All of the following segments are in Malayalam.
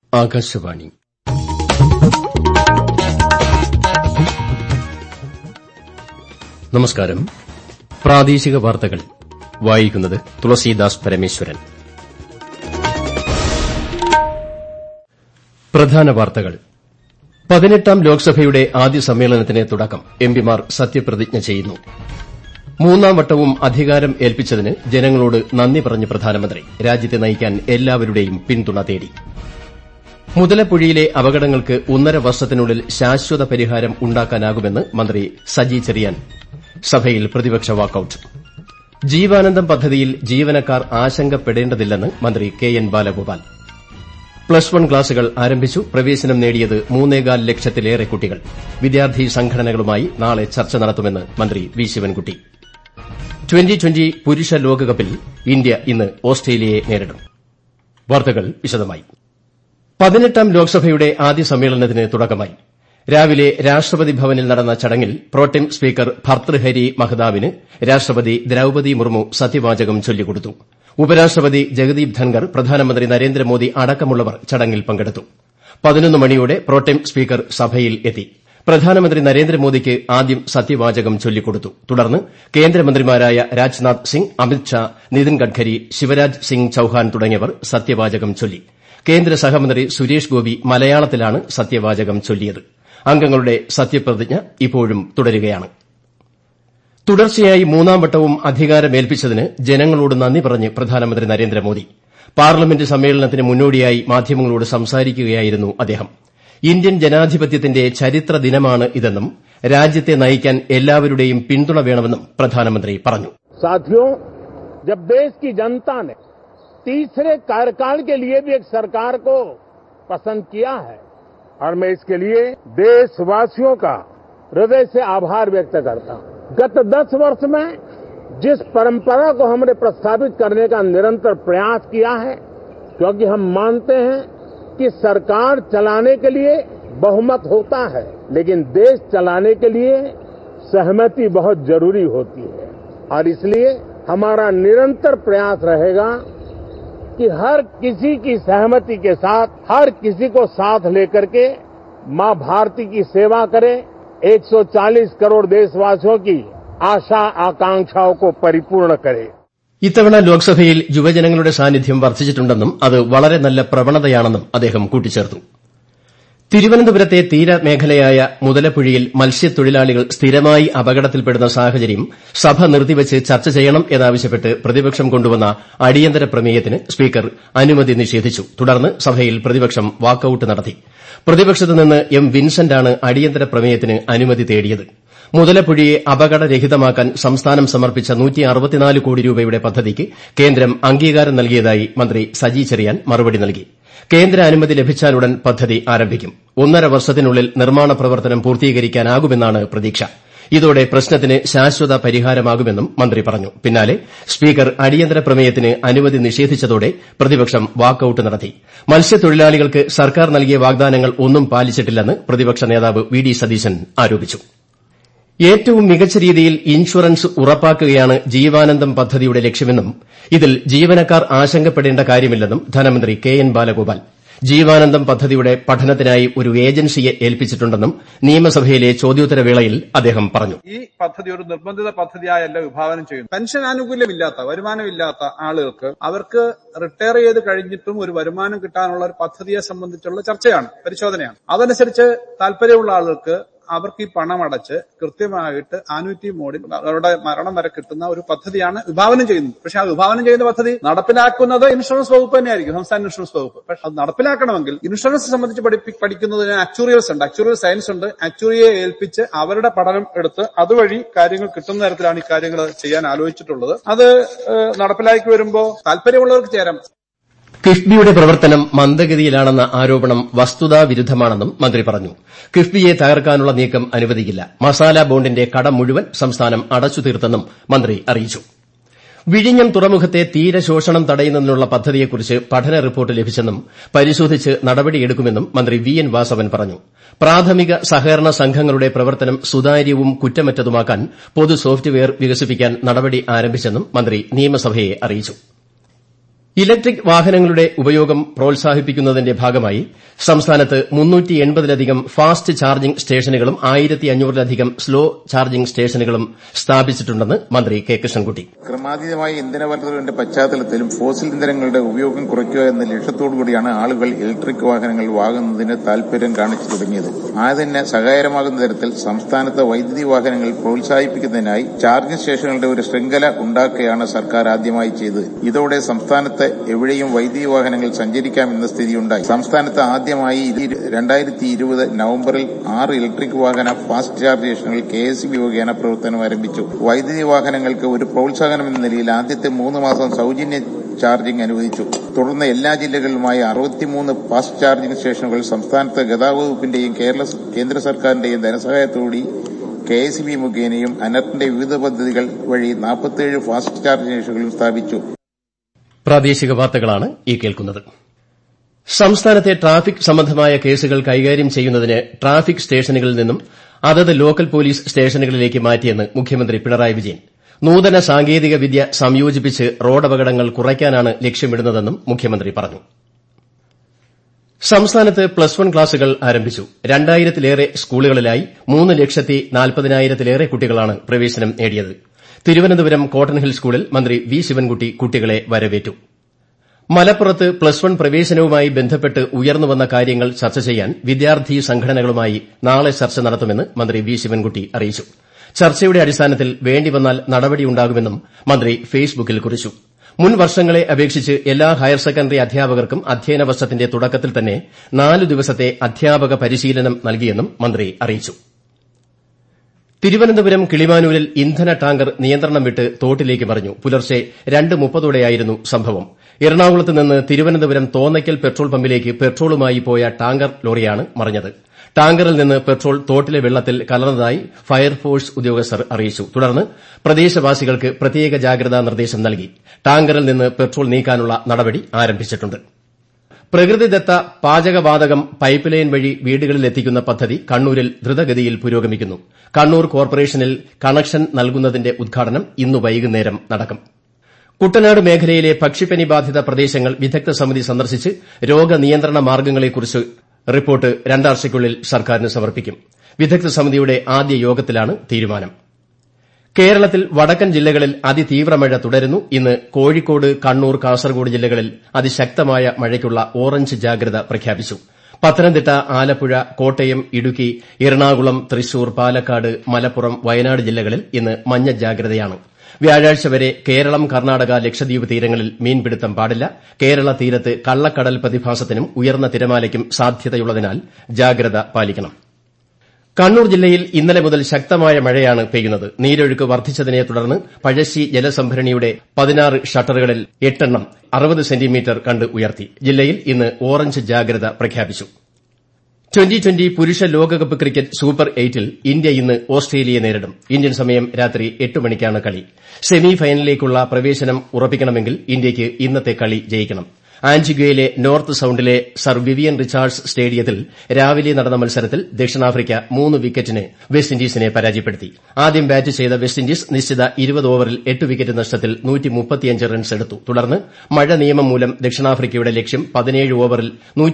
ആകാശവാണി നമസ്കാരം പ്രാദേശിക വാർത്തകൾ വായിക്കുന്നത് തുളസീദാസ് പരമേശ്വരൻ പ്രധാന വാർത്തകൾ പതിനെട്ടാം ലോക്സഭയുടെ ആദ്യ സമ്മേളനത്തിന് തുടക്കം എംപിമാർ സത്യപ്രതിജ്ഞ ചെയ്യുന്നു മൂന്നാം വട്ടവും അധികാരം ഏൽപ്പിച്ചതിന് ജനങ്ങളോട് നന്ദി പറഞ്ഞ് പ്രധാനമന്ത്രി രാജ്യത്തെ നയിക്കാൻ എല്ലാവരുടെയും പിന്തുണ തേടി മുതലപ്പുഴയിലെ അപകടങ്ങൾക്ക് ഒന്നര വർഷത്തിനുള്ളിൽ ശാശ്വത പരിഹാരം ഉണ്ടാക്കാനാകുമെന്ന് മന്ത്രി സജി ചെറിയാൻ സഭയിൽ പ്രതിപക്ഷ വാക്കൌട്ട് ജീവാനന്ദം പദ്ധതിയിൽ ജീവനക്കാർ ആശങ്കപ്പെടേണ്ടതില്ലെന്ന് മന്ത്രി K N Balagopal plus one ക്ലാസുകൾ ആരംഭിച്ചു പ്രവേശനം നേടിയത് മൂന്നേകാൽ ലക്ഷത്തിലേറെ കുട്ടികൾ വിദ്യാർത്ഥി സംഘടനകളുമായി നാളെ ചർച്ച നടത്തുമെന്ന് മന്ത്രി വി ശിവൻകുട്ടി ട്വന്റി ട്വന്റി പുരുഷ ലോകകപ്പിൽ ഇന്ത്യ ഇന്ന് ഓസ്ട്രേലിയയെ നേരിടും വാർത്തകൾ വിശദമായി പതിനെട്ടാം ലോക്സഭയുടെ ആദ്യ സമ്മേളനത്തിന് തുടക്കമായി രാവിലെ രാഷ്ട്രപതി ഭവനിൽ നടന്ന ചടങ്ങിൽ പ്രോടെം സ്പീക്കർ ഭർതൃഹരി മഹ്താബിന് രാഷ്ട്രപതി ദ്രൌപതി മുർമു സത്യവാചകം ചൊല്ലിക്കൊടുത്തു ഉപരാഷ്ട്രപതി ജഗദീപ് ധൻകർ പ്രധാനമന്ത്രി നരേന്ദ്രമോദി അടക്കമുള്ളവർ ചടങ്ങിൽ പങ്കെടുത്തു പതിനൊന്ന് മണിയോടെ പ്രോടെം സ്പീക്കർ സഭയിൽ എത്തി പ്രധാനമന്ത്രി നരേന്ദ്രമോദിക്ക് ആദ്യം സത്യവാചകം ചൊല്ലിക്കൊടുത്തു തുടർന്ന് കേന്ദ്രമന്ത്രിമാരായ രാജ്നാഥ് സിംഗ് അമിത് ഷാ നിതിൻ ഗഡ്കരി ശിവരാജ് സിംഗ് ചൌഹാൻ തുടങ്ങിയവർ സത്യവാചകം ചൊല്ലി കേന്ദ്ര സഹമന്ത്രി സുരേഷ് ഗോപി മലയാളത്തിലാണ് സത്യവാചകം ചൊല്ലിയത് അംഗങ്ങളുടെ സത്യപ്രതിജ്ഞ ഇപ്പോഴും തുടരുകയാണ് തുടർച്ചയായി മൂന്നാം വട്ടവും അധികാരമേൽപ്പിച്ചതിന് ജനങ്ങളോട് നന്ദി പറഞ്ഞ് പ്രധാനമന്ത്രി നരേന്ദ്രമോദി പാർലമെന്റ് സമ്മേളനത്തിന് മുന്നോടിയായി മാധ്യമങ്ങളോട് സംസാരിക്കുകയായിരുന്നു അദ്ദേഹം ഇന്ത്യൻ ജനാധിപത്യത്തിന്റെ ചരിത്ര ദിനമാണ് ഇതെന്നും രാജ്യത്തെ നയിക്കാൻ എല്ലാവരുടെയും പിന്തുണ വേണമെന്നും പ്രധാനമന്ത്രി പറഞ്ഞു साथियों जब देश की जनता ने तीसरे कार्यकाल के लिए भी एक सरकार को पसंद किया है और मैं इसके लिए देशवासियों का हृदय से आभार व्यक्त करता हूं गत दस वर्ष में जिस परंपरा को हमने प्रस्तावित करने का निरंतर प्रयास किया है क्योंकि हम मानते हैं कि सरकार चलाने के लिए बहुमत होता है लेकिन देश चलाने के लिए सहमति बहुत जरूरी होती है और इसलिए हमारा निरंतर प्रयास रहेगा कि हर किसी की सहमति के साथ हर किसी को साथ लेकर के मां भारती की सेवा करें 140 करोड़ देशवासियों की आशा आकांक्षाओं को परिपूर्ण करें ഇത്തവണ ലോക്സഭയിൽ യുവജനങ്ങളുടെ സാന്നിധ്യം വർദ്ധിച്ചിട്ടുണ്ടെന്നും അത് വളരെ നല്ല പ്രവണതയാണെന്നും അദ്ദേഹം കൂട്ടിച്ചേർത്തു തിരുവനന്തപുരത്തെ തീരമേഖലയായ മുതലപ്പുഴയിൽ മത്സ്യത്തൊഴിലാളികൾ സ്ഥിരമായി അപകടത്തിൽപ്പെടുന്ന സാഹചര്യം സഭ നിർത്തിവച്ച് ചർച്ച ചെയ്യണം എന്നാവശ്യപ്പെട്ട് പ്രതിപക്ഷം കൊണ്ടുവന്ന അടിയന്തര പ്രമേയത്തിന് സ്പീക്കർ അനുമതി നിഷേധിച്ചു തുടർന്ന് സഭയിൽ പ്രതിപക്ഷം വാക്കൌട്ട് നടത്തി പ്രതിപക്ഷത്തു നിന്ന് എം വിൻസെന്റാണ് അടിയന്തര പ്രമേയത്തിന് അനുമതി തേടിയത് മുതലപ്പുഴയെ അപകടരഹിതമാക്കാൻ സംസ്ഥാനം സമർപ്പിച്ച കോടി രൂപയുടെ പദ്ധതിക്ക് കേന്ദ്രം അംഗീകാരം നൽകിയതായി മന്ത്രി സജി ചെറിയാൻ മറുപടി നൽകി കേന്ദ്ര അനുമതി ലഭിച്ചാലുടൻ പദ്ധതി ആരംഭിക്കും ഒന്നര വർഷത്തിനുള്ളിൽ നിർമ്മാണ പ്രവർത്തനം പൂർത്തീകരിക്കാനാകുമെന്നാണ് പ്രതീക്ഷ ഇതോടെ പ്രശ്നത്തിന് ശാശ്വത പരിഹാരമാകുമെന്നും മന്ത്രി പറഞ്ഞു പിന്നാലെ സ്പീക്കർ അടിയന്തര പ്രമേയത്തിന് അനുമതി നിഷേധിച്ചതോടെ പ്രതിപക്ഷം വാക്കൌട്ട് നടത്തി മത്സ്യത്തൊഴിലാളികൾക്ക് സർക്കാർ നൽകിയ വാഗ്ദാനങ്ങൾ ഒന്നും പാലിച്ചിട്ടില്ലെന്ന് പ്രതിപക്ഷ നേതാവ് വി ഡി സതീശൻ ആരോപിച്ചു ഏറ്റവും മികച്ച രീതിയിൽ ഇൻഷുറൻസ് ഉറപ്പാക്കുകയാണ് ജീവാനന്ദം പദ്ധതിയുടെ ലക്ഷ്യമെന്നും ഇതിൽ ജീവനക്കാർ ആശങ്കപ്പെടേണ്ട കാര്യമില്ലെന്നും ധനമന്ത്രി കെ എൻ ബാലഗോപാൽ ജീവാനന്ദം പദ്ധതിയുടെ പഠനത്തിനായി ഒരു ഏജൻസിയെ ഏൽപ്പിച്ചിട്ടുണ്ടെന്നും നിയമസഭയിലെ ചോദ്യോത്തരവേളയിൽ അദ്ദേഹം പറഞ്ഞു ഈ പദ്ധതി ഒരു നിർബന്ധിത പദ്ധതിയായല്ല വിഭാവനം ചെയ്യുന്നു പെൻഷൻ ആനുകൂല്യമില്ലാത്ത വരുമാനമില്ലാത്ത ആളുകൾക്ക് അവർക്ക് റിട്ടയർ ചെയ്ത് കഴിഞ്ഞിട്ടും ഒരു വരുമാനം കിട്ടാനുള്ള ഒരു പദ്ധതിയെ സംബന്ധിച്ചുള്ള ചർച്ചയാണ് പരിശോധനയാണ് അതനുസരിച്ച് താല്പര്യമുള്ള ആളുകൾക്ക് അവർക്ക് ഈ പണം അടച്ച് കൃത്യമായിട്ട് ആനുറ്റി മോഡിൽ അവരുടെ മരണം വരെ കിട്ടുന്ന ഒരു പദ്ധതിയാണ് വിഭാവനം ചെയ്യുന്നത് പക്ഷെ ആ വിഭാവനം ചെയ്യുന്ന പദ്ധതി നടപ്പിലാക്കുന്നത് ഇൻഷുറൻസ് വകുപ്പ് തന്നെയായിരിക്കും സംസ്ഥാന ഇൻഷുറൻസ് വകുപ്പ് പക്ഷെ അത് നടപ്പിലാക്കണമെങ്കിൽ ഇൻഷുറൻസ് സംബന്ധിച്ച് പഠിപ്പി പഠിക്കുന്നതിന് ആക്ച്വറിയൽസ് ഉണ്ട് ആക്ച്വറിയൽ സയൻസ് ഉണ്ട് ആക്ച്വറിയെ ഏൽപ്പിച്ച് അവരുടെ പഠനം എടുത്ത് അതുവഴി കാര്യങ്ങൾ കിട്ടുന്ന തരത്തിലാണ് ഈ കാര്യങ്ങൾ ചെയ്യാൻ ആലോചിച്ചിട്ടുള്ളത് അത് നടപ്പിലാക്കി വരുമ്പോൾ താല്പര്യമുള്ളവർക്ക് ചേരാം കിഫ്ബിയുടെ പ്രവർത്തനം മന്ദഗതിയിലാണെന്ന ആരോപണം വസ്തുതാവിരുദ്ധമാണെന്നും മന്ത്രി പറഞ്ഞു കിഫ്ബിയെ തകർക്കാനുള്ള നീക്കം അനുവദിക്കില്ല മസാല ബോണ്ടിന്റെ കടം മുഴുവൻ സംസ്ഥാനം അടച്ചു തീർത്തെന്നും മന്ത്രി അറിയിച്ചു വിഴിഞ്ഞം തുറമുഖത്തെ തീരശോഷണം തടയുന്നതിനുള്ള പദ്ധതിയെക്കുറിച്ച് പഠന റിപ്പോർട്ട് ലഭിച്ചെന്നും പരിശോധിച്ച് നടപടിയെടുക്കുമെന്നും മന്ത്രി വി എൻ വാസവൻ പറഞ്ഞു പ്രാഥമിക സഹകരണ സംഘങ്ങളുടെ പ്രവർത്തനം സുതാര്യവും കുറ്റമറ്റതുമാക്കാൻ പൊതു സോഫ്റ്റ്വെയർ വികസിപ്പിക്കാൻ നടപടി ആരംഭിച്ചെന്നും മന്ത്രി നിയമസഭയെ അറിയിച്ചു ഇലക്ട്രിക് വാഹനങ്ങളുടെ ഉപയോഗം പ്രോത്സാഹിപ്പിക്കുന്നതിന്റെ ഭാഗമായി സംസ്ഥാനത്ത് ലധികം ഫാസ്റ്റ് ചാർജിംഗ് സ്റ്റേഷനുകളും ലധികം സ്ലോ ചാർജിംഗ് സ്റ്റേഷനുകളും സ്ഥാപിച്ചിട്ടുണ്ടെന്ന് മന്ത്രി കെ കൃഷ്ണൻകുട്ടി ക്രമാതീതമായ ഇന്ധന വർദ്ധനവിന്റെ പശ്ചാത്തലത്തിലും ഫോസിൽ ഇന്ധനങ്ങളുടെ ഉപയോഗം കുറയ്ക്കുക എന്ന ലക്ഷ്യത്തോടുകൂടിയാണ് ആളുകൾ ഇലക്ട്രിക് വാഹനങ്ങൾ വാങ്ങുന്നതിന് താൽപര്യം കാണിച്ചു തുടങ്ങിയത് ആയതിന് സഹായകരമാകുന്ന തരത്തിൽ സംസ്ഥാനത്ത് വൈദ്യുതി വാഹനങ്ങൾ പ്രോത്സാഹിപ്പിക്കുന്നതിനായി ചാർജിംഗ് സ്റ്റേഷനുകളുടെ ഒരു ശൃംഖല ഉണ്ടാക്കുകയാണ് സർക്കാർ ആദ്യമായി ചെയ്തത് ഇതോടെ സംസ്ഥാനത്ത് എവിടെയും വൈദ്യുതി വാഹനങ്ങൾ സഞ്ചരിക്കാമെന്ന സ്ഥിതിയുണ്ടായി സംസ്ഥാനത്ത് ആദ്യമായി രണ്ടായിരത്തി ഇരുപത് നവംബറിൽ ആറ് ഇലക്ട്രിക് വാഹന ഫാസ്റ്റ് ചാർജ് സ്റ്റേഷനുകൾ കെ എസ് ബി മുഖേന പ്രവർത്തനം ആരംഭിച്ചു വൈദ്യുതി വാഹനങ്ങൾക്ക് ഒരു പ്രോത്സാഹനം എന്ന നിലയിൽ ആദ്യത്തെ മൂന്ന് മാസം സൌജന്യ ചാർജിംഗ് അനുവദിച്ചു തുടർന്ന് എല്ലാ ജില്ലകളിലുമായി അറുപത്തിമൂന്ന് ഫാസ്റ്റ് ചാർജിംഗ് സ്റ്റേഷനുകൾ സംസ്ഥാനത്ത് ഗതാഗത വകുപ്പിന്റെയും കേരള കേന്ദ്ര സർക്കാരിന്റെയും ധനസഹായത്തോടെ കെ എസ് ബി മുഖേനയും അനർട്ടിന്റെ വിവിധ പദ്ധതികൾ വഴി നാൽപ്പത്തിയേഴ് ഫാസ്റ്റ് ചാർജിംഗ് സ്റ്റേഷനുകളും സ്ഥാപിച്ചു പ്രാദേശിക വാർത്തകളാണ് ഈ കേൾക്കുന്നത് സംസ്ഥാനത്തെ ട്രാഫിക് സംബന്ധമായ കേസുകൾ കൈകാര്യം ചെയ്യുന്നതിന് ട്രാഫിക് സ്റ്റേഷനുകളിൽ നിന്നും അതത് ലോക്കൽ പോലീസ് സ്റ്റേഷനുകളിലേക്ക് മാറ്റിയെന്ന് മുഖ്യമന്ത്രി പിണറായി വിജയൻ നൂതന സാങ്കേതിക വിദ്യ സംയോജിപ്പിച്ച് റോഡപകടങ്ങൾ കുറയ്ക്കാനാണ് ലക്ഷ്യമിടുന്നതെന്നും മുഖ്യമന്ത്രി പറഞ്ഞു സംസ്ഥാനത്ത് പ്ലസ് വൺ ക്ലാസുകൾ ആരംഭിച്ചു രണ്ടായിരത്തിലേറെ സ്കൂളുകളിലായി മൂന്ന് ലക്ഷത്തി നാൽപ്പതിനായിരത്തിലേറെ കുട്ടികളാണ് പ്രവേശനം നേടിയത് തിരുവനന്തപുരം കോട്ടൺ ഹിൽ സ്കൂളിൽ മന്ത്രി വി ശിവൻകുട്ടി കുട്ടികളെ വരവേറ്റു മലപ്പുറത്ത് പ്ലസ് വൺ പ്രവേശനവുമായി ബന്ധപ്പെട്ട് ഉയർന്നുവന്ന കാര്യങ്ങൾ ചർച്ച ചെയ്യാൻ വിദ്യാർത്ഥി സംഘടനകളുമായി നാളെ ചർച്ച നടത്തുമെന്ന് മന്ത്രി വി ശിവൻകുട്ടി അറിയിച്ചു ചർച്ചയുടെ അടിസ്ഥാനത്തിൽ വേണ്ടിവന്നാൽ നടപടിയുണ്ടാകുമെന്നും മന്ത്രി ഫേസ്ബുക്കിൽ കുറിച്ചു മുൻ വർഷങ്ങളെ അപേക്ഷിച്ച് എല്ലാ ഹയർ സെക്കൻഡറി അധ്യാപകർക്കും അധ്യയന വർഷത്തിന്റെ തുടക്കത്തിൽ തന്നെ നാലു ദിവസത്തെ അധ്യാപക പരിശീലനം നൽകിയെന്നും മന്ത്രി അറിയിച്ചു തിരുവനന്തപുരം കിളിമാനൂരിൽ ഇന്ധന ടാങ്കർ നിയന്ത്രണം വിട്ട് തോട്ടിലേക്ക് മറിഞ്ഞു പുലർച്ചെ രണ്ട് മുപ്പതോടെയായിരുന്നു സംഭവം എറണാകുളത്ത് നിന്ന് തിരുവനന്തപുരം തോന്നയ്ക്കൽ പെട്രോൾ പമ്പിലേക്ക് പെട്രോളുമായി പോയ ടാങ്കർ ലോറിയാണ് മറിഞ്ഞത് ടാങ്കറിൽ നിന്ന് പെട്രോൾ തോട്ടിലെ വെള്ളത്തിൽ കലർന്നതായി ഫയർഫോഴ്സ് ഉദ്യോഗസ്ഥർ അറിയിച്ചു തുടർന്ന് പ്രദേശവാസികൾക്ക് പ്രത്യേക ജാഗ്രതാ നിർദ്ദേശം നൽകി ടാങ്കറിൽ നിന്ന് പെട്രോൾ നീക്കാനുള്ള നടപടി ആരംഭിച്ചിട്ടുണ്ട് പ്രകൃതിദത്ത പാചകവാതകം പൈപ്പ് ലൈൻ വഴി വീടുകളിലെത്തിക്കുന്ന പദ്ധതി കണ്ണൂരിൽ ദ്രുതഗതിയിൽ പുരോഗമിക്കുന്നു കണ്ണൂർ കോർപ്പറേഷനിൽ കണക്ഷൻ നൽകുന്നതിന്റെ ഉദ്ഘാടനം ഇന്ന് വൈകുന്നേരം നടക്കും കുട്ടനാട് മേഖലയിലെ പക്ഷിപ്പനി ബാധിത പ്രദേശങ്ങൾ വിദഗ്ധ സമിതി സന്ദർശിച്ച് രോഗനിയന്ത്രണ മാർഗ്ഗങ്ങളെക്കുറിച്ച് റിപ്പോർട്ട് രണ്ടാഴ്ചയ്ക്കുള്ളിൽ സർക്കാരിന് സമർപ്പിക്കും വിദഗ്ധ സമിതിയുടെ ആദ്യ യോഗത്തിലാണ് തീരുമാനം കേരളത്തിൽ വടക്കൻ ജില്ലകളിൽ അതിതീവ്ര മഴ തുടരുന്നു ഇന്ന് കോഴിക്കോട് കണ്ണൂർ കാസർഗോഡ് ജില്ലകളിൽ അതിശക്തമായ മഴയ്ക്കുള്ള ഓറഞ്ച് ജാഗ്രത പ്രഖ്യാപിച്ചു പത്തനംതിട്ട ആലപ്പുഴ കോട്ടയം ഇടുക്കി എറണാകുളം തൃശൂർ പാലക്കാട് മലപ്പുറം വയനാട് ജില്ലകളിൽ ഇന്ന് മഞ്ഞ ജാഗ്രതയാണ് വ്യാഴാഴ്ച വരെ കേരളം കർണാടക ലക്ഷദ്വീപ് തീരങ്ങളിൽ മീൻപിടുത്തം പാടില്ല കേരള തീരത്ത് കള്ളക്കടൽ പ്രതിഭാസത്തിനും ഉയർന്ന തിരമാലയ്ക്കും സാധ്യതയുള്ളതിനാൽ ജാഗ്രത പാലിക്കണം കണ്ണൂർ ജില്ലയിൽ ഇന്നലെ മുതൽ ശക്തമായ മഴയാണ് പെയ്യുന്നത് നീരൊഴുക്ക് വർദ്ധിച്ചതിനെ തുടർന്ന് പഴശ്ശി ജലസംഭരണിയുടെ പതിനാറ് ഷട്ടറുകളിൽ എട്ടെണ്ണം അറുപത് സെന്റിമീറ്റർ കണ്ട് ഉയർത്തി ജില്ലയിൽ ഇന്ന് ഓറഞ്ച് ജാഗ്രത പ്രഖ്യാപിച്ചു ട്വന്റി ട്വന്റി പുരുഷ ലോകകപ്പ് ക്രിക്കറ്റ് സൂപ്പർ എയ്റ്റിൽ ഇന്ത്യ ഇന്ന് ഓസ്ട്രേലിയയെ നേരിടും ഇന്ത്യൻ സമയം രാത്രി എട്ട് മണിക്കാണ് കളി സെമി ഫൈനലിലേക്കുള്ള പ്രവേശനം ഉറപ്പിക്കണമെങ്കിൽ ഇന്ത്യയ്ക്ക് ഇന്നത്തെ കളി ജയിക്കണം ആന്റിഗ്വയിലെ നോർത്ത് സൌണ്ടിലെ സർ വിവിയൻ റിച്ചാർഡ്സ് സ്റ്റേഡിയത്തിൽ രാവിലെ നടന്ന മത്സരത്തിൽ ദക്ഷിണാഫ്രിക്ക മൂന്ന് വിക്കറ്റിന് വെസ്റ്റ് ഇൻഡീസിനെ പരാജയപ്പെടുത്തി ആദ്യം ബാറ്റ് ചെയ്ത വെസ്റ്റ് ഇൻഡീസ് നിശ്ചിത ഇരുപത് ഓവറിൽ എട്ട് വിക്കറ്റ് നഷ്ടത്തിൽ റൺസ് എടുത്തു തുടർന്ന് മഴ നിയമം മൂലം ദക്ഷിണാഫ്രിക്കയുടെ ലക്ഷ്യം പതിനേഴ് ഓവറിൽ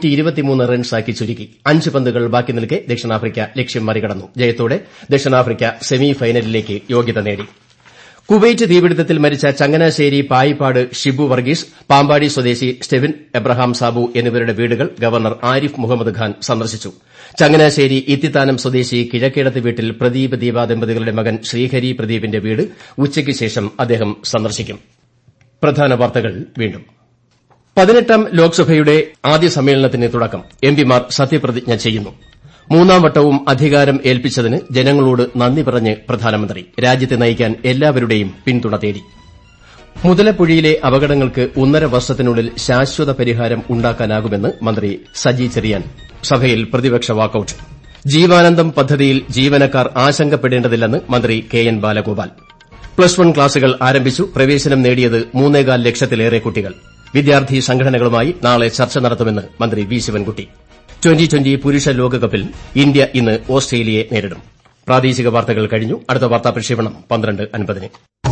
റൺസാക്കി ചുരുക്കി അഞ്ച് പന്തുകൾ ബാക്കി നിൽക്കെ ദക്ഷിണാഫ്രിക്ക ലക്ഷ്യം മറികടന്നു ജയത്തോടെ ദക്ഷിണാഫ്രിക്ക സെമി ഫൈനലിലേക്ക് യോഗ്യത നേടി കുവൈറ്റ് തീപിടുത്തത്തിൽ മരിച്ച ചങ്ങനാശ്ശേരി പായിപ്പാട് ഷിബു വർഗീസ് പാമ്പാടി സ്വദേശി സ്റ്റെവിൻ എബ്രഹാം സാബു എന്നിവരുടെ വീടുകൾ ഗവർണർ ആരിഫ് മുഹമ്മദ് ഖാൻ സന്ദർശിച്ചു ചങ്ങനാശ്ശേരി ഇത്തിത്താനം സ്വദേശി കിഴക്കേടത്ത് വീട്ടിൽ പ്രദീപ് ദീപ ദമ്പതികളുടെ മകൻ ശ്രീഹരി പ്രദീപിന്റെ വീട് ഉച്ചയ്ക്ക് ശേഷം അദ്ദേഹം സന്ദർശിക്കും പ്രധാന വാർത്തകൾ വീണ്ടും പതിനെട്ടാം ലോക്സഭയുടെ ആദ്യ സമ്മേളനത്തിന് തുടക്കം എംപിമാർ സത്യപ്രതിജ്ഞ ചെയ്യുന്നു മൂന്നാം വട്ടവും അധികാരം ഏൽപ്പിച്ചതിന് ജനങ്ങളോട് നന്ദി പറഞ്ഞ് പ്രധാനമന്ത്രി രാജ്യത്തെ നയിക്കാൻ എല്ലാവരുടെയും പിന്തുണ തേടി മുതലപ്പുഴയിലെ അപകടങ്ങൾക്ക് ഒന്നര വർഷത്തിനുള്ളിൽ ശാശ്വത പരിഹാരം ഉണ്ടാക്കാനാകുമെന്ന് മന്ത്രി സജി ചെറിയാൻ സഭയിൽ പ്രതിപക്ഷ വാക്കൌട്ട് ജീവാനന്ദം പദ്ധതിയിൽ ജീവനക്കാർ ആശങ്കപ്പെടേണ്ടതില്ലെന്ന് മന്ത്രി K N Balagopal plus one ക്ലാസുകൾ ആരംഭിച്ചു പ്രവേശനം നേടിയത് മൂന്നേകാൽ ലക്ഷത്തിലേറെ കുട്ടികൾ വിദ്യാർത്ഥി സംഘടനകളുമായി നാളെ ചർച്ച നടത്തുമെന്ന് മന്ത്രി വി ശിവൻകുട്ടി ട്വന്റി ട്വന്റി പുരുഷ ലോകകപ്പിൽ ഇന്ത്യ ഇന്ന് ഓസ്ട്രേലിയയെ നേരിടും പ്രാദേശിക വാർത്തകൾ കഴിഞ്ഞു അടുത്ത വാർത്താ പ്രക്ഷേപണം പന്ത്രണ്ട് അൻപതിന്